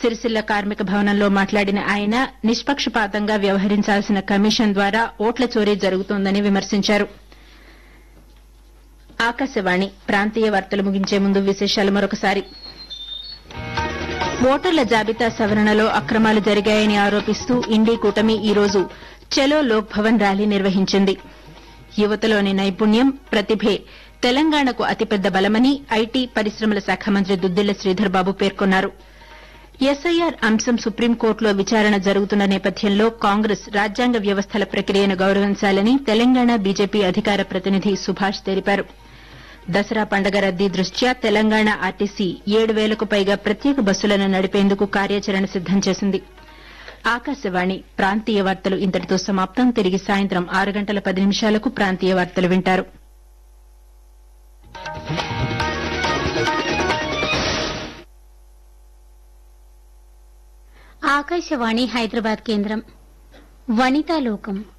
సిరిసిల్ల కార్మిక భవనంలో మాట్లాడిన ఆయన నిష్పక్షపాతంగా వ్యవహరించాల్సిన కమిషన్ ద్వారా ఓట్ల చోరీ జరుగుతోందని విమర్శించారు ఆకాశవాణి ప్రాంతీయ వార్తలు ముగించే ముందు విశేషాలు మరొకసారి ఓటర్ల జాబితా సవరణలో అక్రమాలు జరిగాయని ఆరోపిస్తూ ఇండీ కూటమి ఈ రోజు చలో లోక్ భవన్ ర్యాలీ నిర్వహించింది యువతలోని నైపుణ్యం ప్రతిభే తెలంగాణకు అతిపెద్ద బలమని ఐటీ పరిశ్రమల శాఖ మంత్రి దుద్దిళ్ల శ్రీధర్ బాబు పేర్కొన్నారు ఎస్ఐఆర్ అంశం సుప్రీంకోర్టులో విచారణ జరుగుతున్న నేపథ్యంలో కాంగ్రెస్ రాజ్యాంగ వ్యవస్థల ప్రక్రియను గౌరవించాలని తెలంగాణ బీజేపీ అధికార ప్రతినిధి సుభాష్ తెలిపారు దసరా పండగ రద్దీ దృష్ట్యా తెలంగాణ ఆర్టీసీ ఏడు వేలకు పైగా ప్రత్యేక బస్సులను నడిపేందుకు కార్యాచరణ సిద్దం చేసింది ఆకాశవాణి ప్రాంతీయ వార్తలు ఇంతటితో సమాప్తం తిరిగి సాయంత్రం ఆరు గంటల పది నిమిషాలకు ప్రాంతీయ వార్తలు వింటారు ఆకాశవాణి హైదరాబాద్ కేంద్రం వనితాలోకం